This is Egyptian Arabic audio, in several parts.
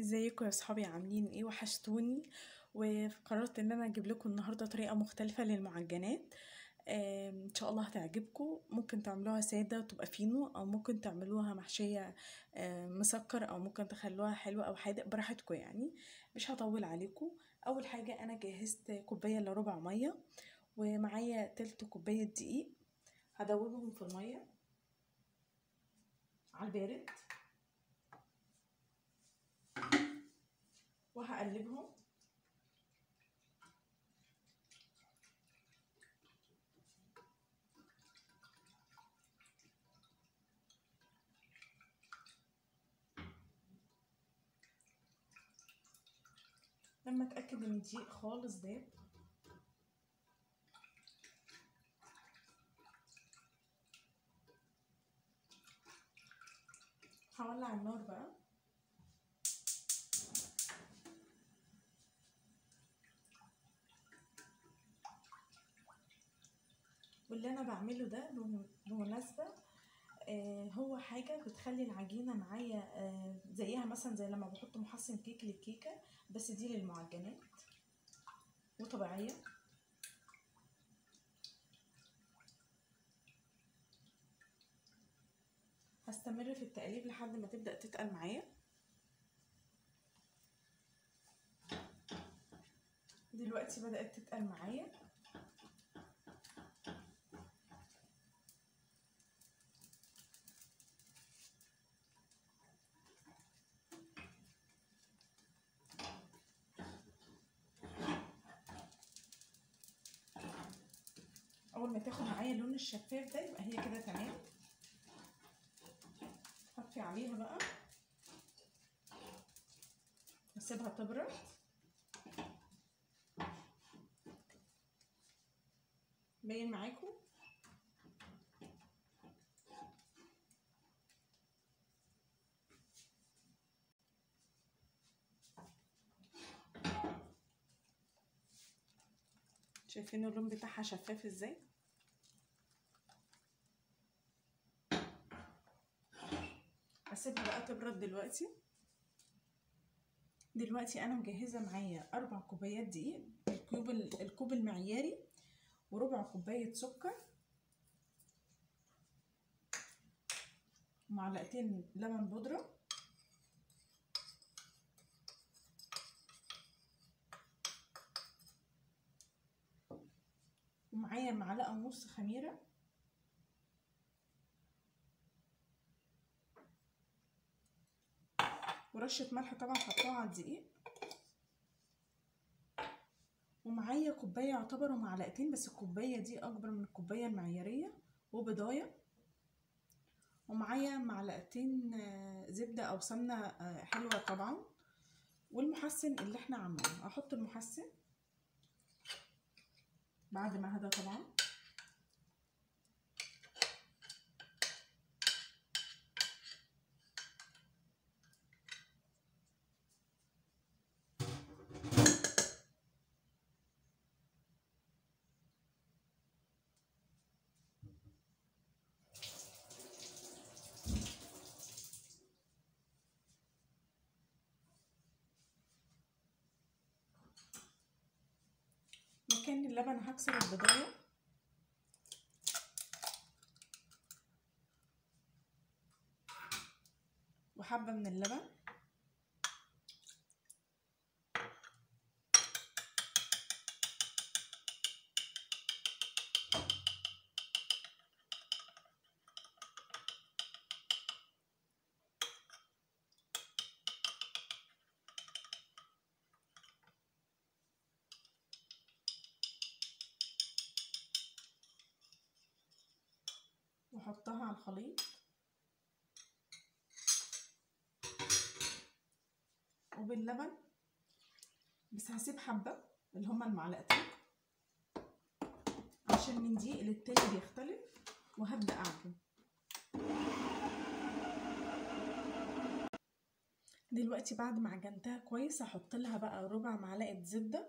ازيكم يا صحابي عاملين ايه وحشتوني وقررت ان انا اجيب لكم النهارده طريقه مختلفه للمعجنات آم، ان شاء الله هتعجبكم ممكن تعملوها ساده تبقى فينو او ممكن تعملوها محشيه آم، مسكر او ممكن تخلوها حلوه او حادق براحتكم يعني مش هطول عليكم اول حاجه انا جهزت كوبايه الا ربع ميه ومعايا تلت كوبايه دقيق هدوبهم في الميه على البارد وهقلبهم لما اتاكد ان الدقيق خالص داب هولع النار بقى واللي انا بعمله ده بمناسبة آه هو حاجة بتخلي العجينة معايا آه زيها مثلا زي لما بحط محسن كيك للكيكة بس دي للمعجنات وطبيعية هستمر في التقليب لحد ما تبدأ تتقل معايا دلوقتي بدأت تتقل معايا اول ما تاخد معايا اللون الشفاف ده يبقى هي كده تمام حطي عليها بقى اسيبها تبرد باين معاكم شايفين اللون بتاعها شفاف ازاي اسيبها بقى تبرد دلوقتي دلوقتي انا مجهزه معايا اربع كوبايات دقيق الكوب الكوب المعياري وربع كوبايه سكر ومعلقتين لبن بودره ومعايا معلقه ونص خميره ورشه ملح طبعا حطاها على الدقيق ومعايا كوبايه يعتبروا معلقتين بس الكوبايه دي اكبر من الكوبايه المعياريه وبضايه ومعايا معلقتين زبده او سمنه حلوه طبعا والمحسن اللي احنا عاملينه احط المحسن بعد ما هدا طبعا مكان اللبن هكسر البضاية وحبة من اللبن واحطها على الخليط وباللبن بس هسيب حبة اللي هما المعلقتين عشان من دقيق للتاني بيختلف وهبدأ أعجن دلوقتي بعد ما عجنتها كويس هحط لها بقى ربع معلقة زبدة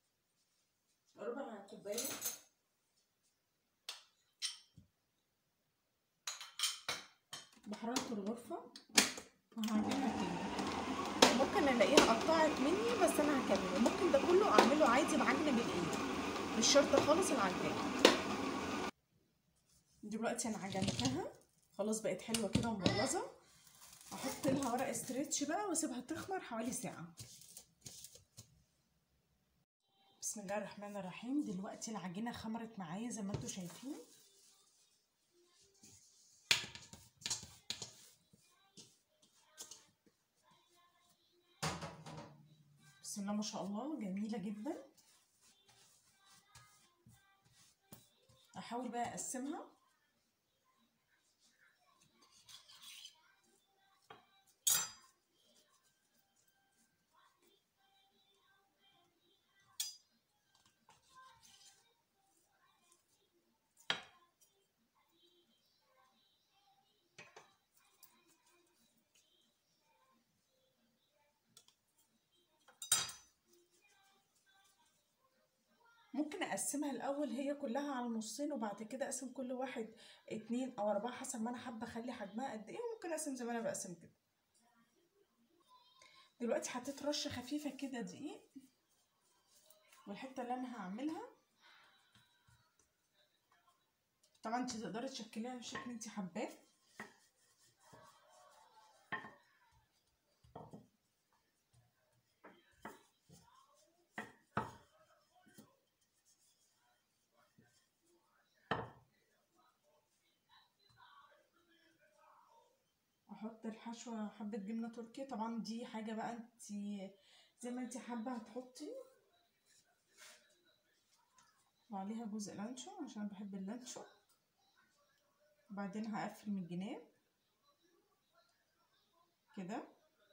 ربع كوباية بحرارة الغرفة وهعملها تاني ممكن الاقيها قطعت مني بس انا هكمل ممكن ده كله اعمله عادي بعجنه بالايد مش شرط خالص العجان دلوقتي انا عجنتها خلاص بقت حلوه كده ومبلظه احط لها ورق استرتش بقى واسيبها تخمر حوالي ساعه بسم الله الرحمن الرحيم دلوقتي العجينه خمرت معايا زي ما انتم شايفين بسم الله ما شاء الله جميله جدا احاول بقى اقسمها ممكن اقسمها الاول هي كلها على نصين وبعد كده اقسم كل واحد اتنين او اربعة حسب ما انا حابه اخلي حجمها قد ايه وممكن اقسم زي ما انا بقسم كده دلوقتي حطيت رشه خفيفه كده دقيق والحته اللي انا هعملها طبعا انت تقدري تشكليها بالشكل انت حباه احط الحشوه حبه جبنه تركي طبعا دي حاجه بقى انت زي ما انت حابه هتحطي وعليها جزء لانشو عشان بحب اللانشو وبعدين هقفل من الجناب كده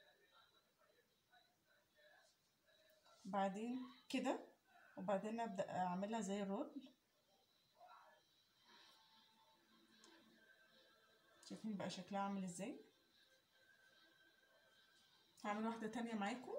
بعدين كده وبعدين ابدا اعملها زي الرول شايفين بقى شكلها عامل ازاي هعمل واحدة تانية معاكم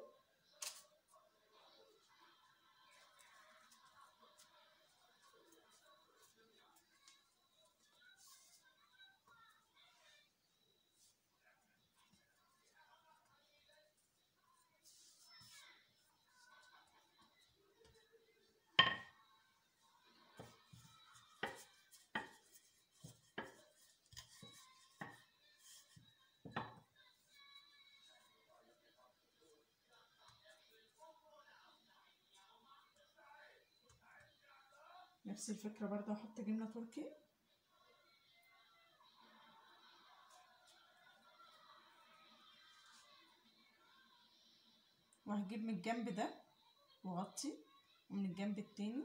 نفس الفكرة برضه هحط جبنة تركي وهجيب من الجنب ده واغطي ومن الجنب التاني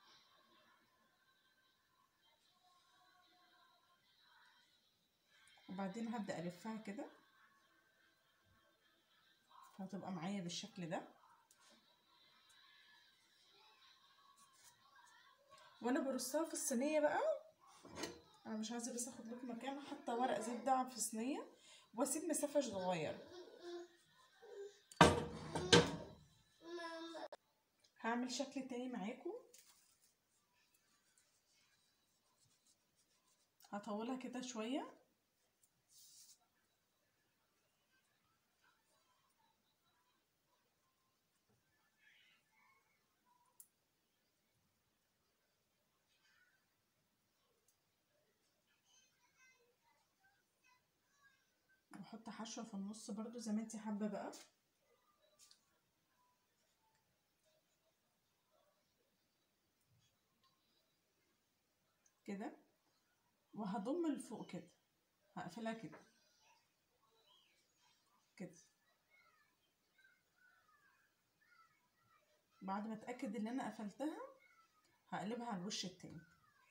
وبعدين هبدأ ألفها كده فهتبقى معايا بالشكل ده وانا برصها في الصينيه بقى انا مش عايزه بس اخد لكم مكان حاطه ورق زبده في صينيه واسيب مسافه صغيره هعمل شكل تاني معاكم هطولها كده شويه واحط حشوه في النص برضو زي ما انت حابه بقى كده وهضم لفوق كده هقفلها كده كده بعد ما اتاكد ان انا قفلتها هقلبها على الوش التاني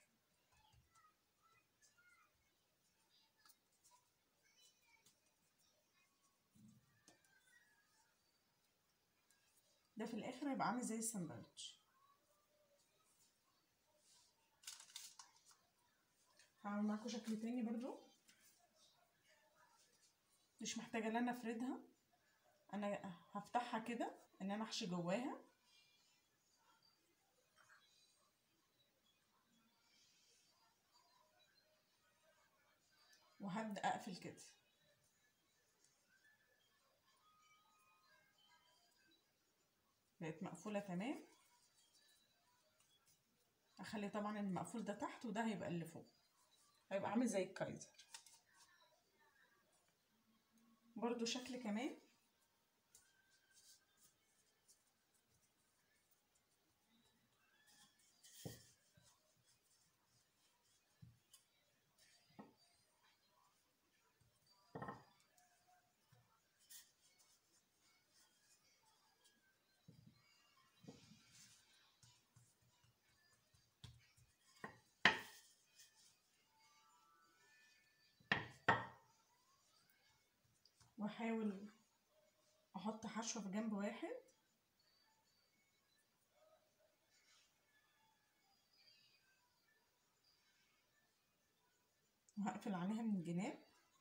ده في الاخر هيبقى عامل زي الساندوتش هعمل معاكم شكل تاني برضو مش محتاجه ان انا افردها انا هفتحها كده ان انا احشي جواها وهبدا اقفل كده بقت مقفولة تمام هخلي طبعا المقفول ده تحت وده هيبقى اللي فوق هيبقى عامل زي الكايزر برضو شكل كمان واحاول احط حشوة في جنب واحد وهقفل عليها من الجناب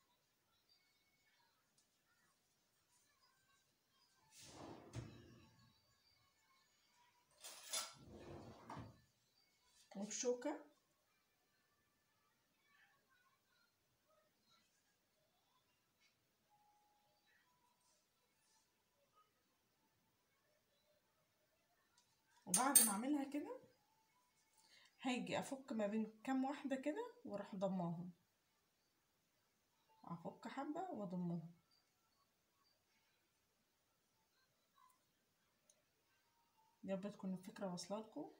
وبشوكة وبعد ما اعملها كده هاجي افك ما بين كام واحده كده واروح ضماهم افك حبه واضمهم يا رب تكون الفكره واصله لكم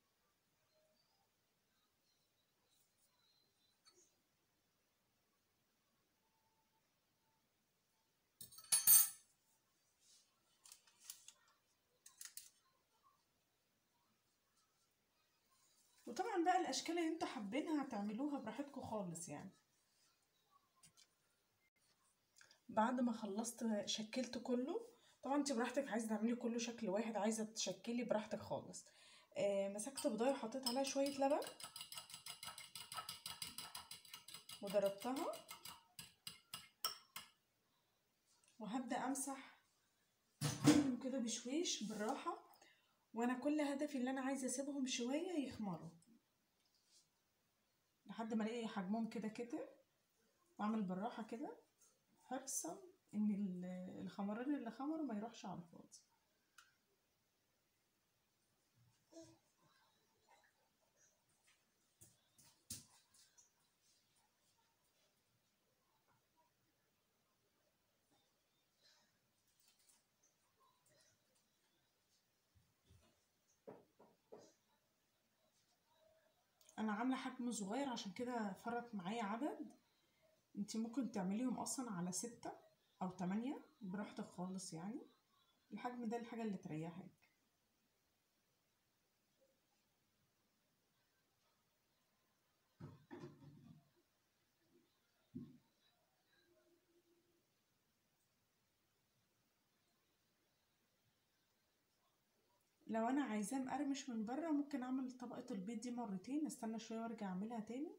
وطبعا بقى الاشكال اللي انتوا حابينها هتعملوها براحتكم خالص يعني بعد ما خلصت شكلت كله طبعا انت براحتك عايزه تعملي كله شكل واحد عايزه تشكلي براحتك خالص آه مسكت بضايه حطيت عليها شويه لبن وضربتها وهبدا امسح كده بشويش بالراحه وانا كل هدفي اللي انا عايزه اسيبهم شويه يخمروا لحد ما الاقي حجمهم كده كتر واعمل بالراحه كده حرصا ان الخمران اللي خمروا ما يروحش على الفاضي انا عامله حجم صغير عشان كده فرق معايا عدد انتي ممكن تعمليهم اصلا على ستة او تمانية براحتك خالص يعني الحجم ده الحاجة اللي تريحك لو انا عايزاه مقرمش من بره ممكن اعمل طبقه البيض دي مرتين استنى شويه وارجع اعملها تاني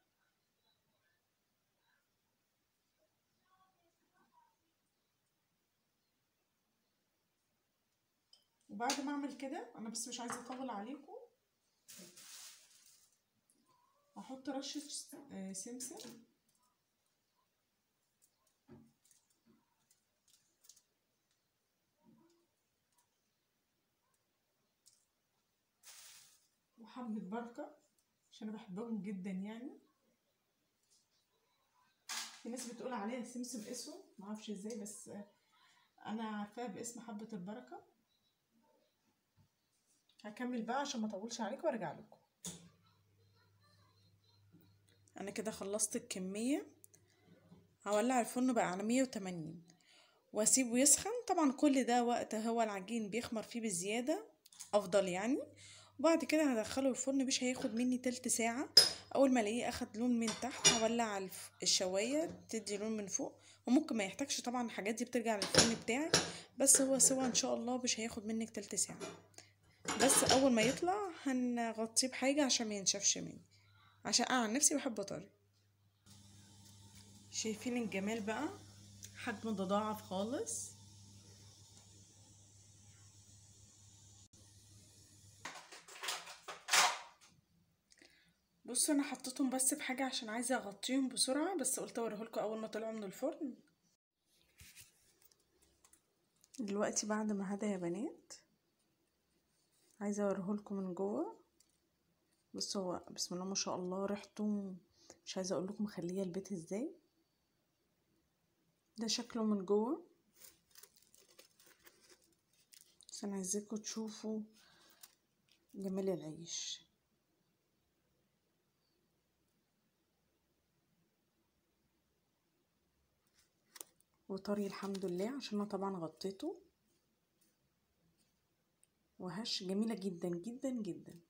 وبعد ما اعمل كده انا بس مش عايزه اطول عليكم احط رشه سمسم وحبة بركة عشان انا بحبهم جدا يعني في ناس بتقول عليها سمسم اسود معرفش ازاي بس انا عارفاها باسم حبة البركة هكمل بقى عشان ما اطولش عليكم وارجع لكم انا كده خلصت الكمية هولع الفرن بقى على مية وتمانين واسيبه يسخن طبعا كل ده وقت هو العجين بيخمر فيه بالزيادة افضل يعني وبعد كده هدخله الفرن مش هياخد مني تلت ساعة اول ما الاقيه اخد لون من تحت هولع الشواية تدي لون من فوق وممكن ما يحتاجش طبعا الحاجات دي بترجع للفرن بتاعك بس هو سوا ان شاء الله مش هياخد منك تلت ساعة بس اول ما يطلع هنغطيه بحاجة عشان ما ينشفش مني عشان انا عن نفسي بحب طري شايفين الجمال بقى حجمه تضاعف خالص بصوا انا حطيتهم بس في حاجه عشان عايزه اغطيهم بسرعه بس قلت اوريهولكم اول ما طلعوا من الفرن دلوقتي بعد ما هدا يا بنات عايزه اوريهولكم من جوه بصوا هو بسم الله ما شاء الله ريحته مش عايزه اقول لكم مخليه البيت ازاي ده شكله من جوه بس انا عايزاكم تشوفوا جمال العيش وطري الحمد لله عشان انا طبعا غطيته وهش جميله جدا جدا جدا